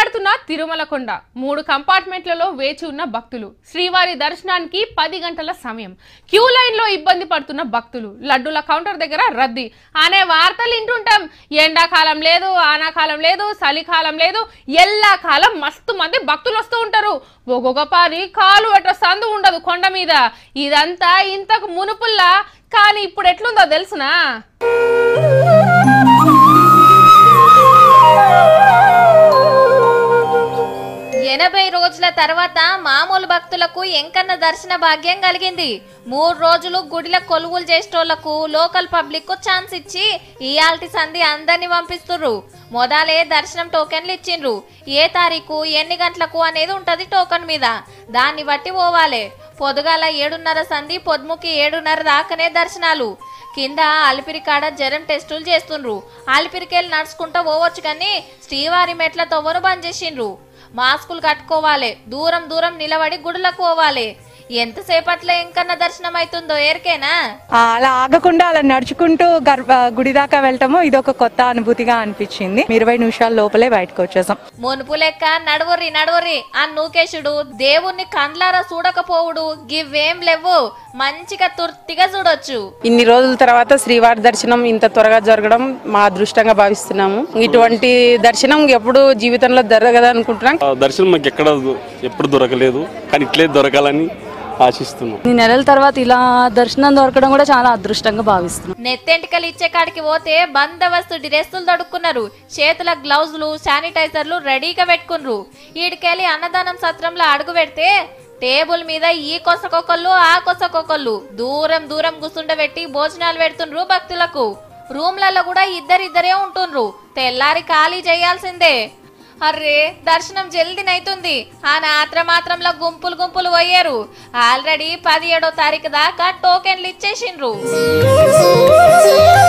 కలకలాడుతున్న తిరుమల కొండ మూడు కంపార్ట్మెంట్లలో వేచి ఉన్న భక్తులు శ్రీవారి దర్శనానికి పది గంటల సమయం క్యూ లైన్ లో ఇబ్బంది పడుతున్న భక్తులు లడ్డూల కౌంటర్ దగ్గర రద్దీ అనే వార్తలు వింటుంటాం ఎండాకాలం లేదు ఆనాకాలం లేదు చలికాలం లేదు ఎల్లా కాలం మస్తు మంది భక్తులు వస్తూ ఉంటారు ఒక్కొక్క పారి కాలు ఎట్ట సందు ఉండదు కొండ మీద ఇదంతా ఇంతకు మునుపుల్లా కానీ ఇప్పుడు ఎట్లుందో తెలుసునా ఎనభై రోజుల తర్వాత మామూలు భక్తులకు ఎంకన్న దర్శన భాగ్యం కలిగింది మూడు రోజులు గుడిల కొలువులు చేసేటోళ్లకు లోకల్ పబ్లిక్ కు ఛాన్స్ ఇచ్చి ఇయాల్టి సంధి అందరిని పంపిస్తుర్రు మొదలే దర్శనం టోకెన్లు ఇచ్చిండ్రు ఏ తారీఖు ఎన్ని గంటలకు అనేది ఉంటది టోకెన్ మీద దాన్ని బట్టి పోవాలి పొదుగాల ఏడున్నర సంధి పొద్దుముకి ఏడున్నర దాకానే దర్శనాలు కింద అలిపిరి కాడ జ్వరం టెస్టులు చేస్తుండ్రు అలిపిరికెళ్ళి నడుచుకుంటూ పోవచ్చు కానీ శ్రీవారి మెట్ల తొవ్వను బంద్ చేసిండ్రు మాస్కులు కట్టుకోవాలి దూరం దూరం నిలబడి గుడులకు పోవాలి ఎంతసేపట్లో ఇంకన్నా దర్శనం అవుతుందో ఎరికేనా ఆ, అలా ఆగకుండా అలా నడుచుకుంటూ గర్భ గుడి దాకా వెళ్ళటము ఇది ఒక కొత్త అనుభూతిగా అనిపించింది ఇరవై నిమిషాల లోపలే బయటకు వచ్చేసాం మునుపు లెక్క నడువర్రి నడువర్రి ఆ నూకేశుడు దేవుణ్ణి కండ్లారా చూడకపోవుడు గివ్వేం లేవు మంచిగా తుర్తిగా చూడొచ్చు ఇన్ని రోజుల తర్వాత శ్రీవారి దర్శనం ఇంత త్వరగా జరగడం మా అదృష్టంగా భావిస్తున్నాము ఇటువంటి దర్శనం ఎప్పుడు జీవితంలో జరగదు అనుకుంటున్నాం ఆ దర్శనం మాకు ఎక్కడ ఎప్పుడు దొరకలేదు కానీ ఇట్లే దొరకాలని ఆశిస్తున్నాం ఈ నెలల తర్వాత ఇలా దర్శనం దొరకడం కూడా చాలా అదృష్టంగా భావిస్తున్నాం నెత్తెంటికలు ఇచ్చే కాడికి పోతే బందోబస్తు డ్రెస్సులు తడుక్కున్నారు చేతుల గ్లౌజులు శానిటైజర్లు రెడీగా పెట్టుకున్నారు ఈడికెళ్ళి అన్నదానం సత్రంలో అడుగు పెడితే టేబుల్ మీద ఈ కొసకొకళ్ళు ఆ కొసకొకళ్ళు దూరం దూరం కూర్చుండబెట్టి భోజనాలు పెడుతుండ్రు భక్తులకు రూమ్లలో కూడా ఇద్దరిద్దరే ఉంటుండ్రు తెల్లారి ఖాళీ చేయాల్సిందే అర్రే దర్శనం జల్దినైతుంది ఆ నాత్ర మాత్రంలో గుంపులు గుంపులు పోయారు ఆల్రెడీ పదిహేడో తారీఖు దాకా టోకెన్లు ఇచ్చేసిండ్రు